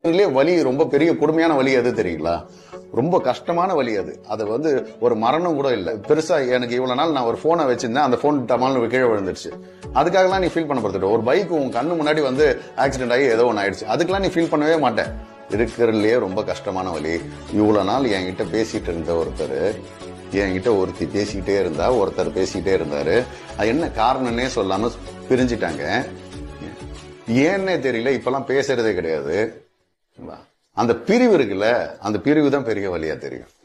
இருக்கிறதுலே வலி ரொம்ப பெரிய கொடுமையான வலி எது தெரியுங்களா ரொம்ப கஷ்டமான வலி அது அது வந்து ஒரு மரணம் கூட இல்லை பெருசா எனக்கு இவ்வளவு நாள் நான் ஒரு போனை வச்சிருந்தேன் அந்த போன் டமால்னு கீழே விழுந்துருச்சு அதுக்காகலாம் நீ ஃபீல் பண்ண போறது ஒரு பைக் உன் கண்ணு முன்னாடி வந்து ஆக்சிடென்ட் ஆகி ஏதோ ஒன்று ஆயிடுச்சு அதுக்கெல்லாம் நீ ஃபீல் பண்ணவே மாட்டேன் இருக்கிறதுலயே ரொம்ப கஷ்டமான வலி இவ்வளவு நாள் என்கிட்ட பேசிட்டு இருந்த ஒருத்தர் என்கிட்ட ஒருத்தி பேசிக்கிட்டே இருந்தா ஒருத்தர் பேசிக்கிட்டே இருந்தாரு அது என்ன காரணம்னே சொல்லாம பிரிஞ்சிட்டாங்க ஏன்னே தெரியல இப்பெல்லாம் பேசுறதே கிடையாது அந்த பிரிவு இருக்குல்ல அந்த பிரிவு தான் பெரிய வழியா தெரியும்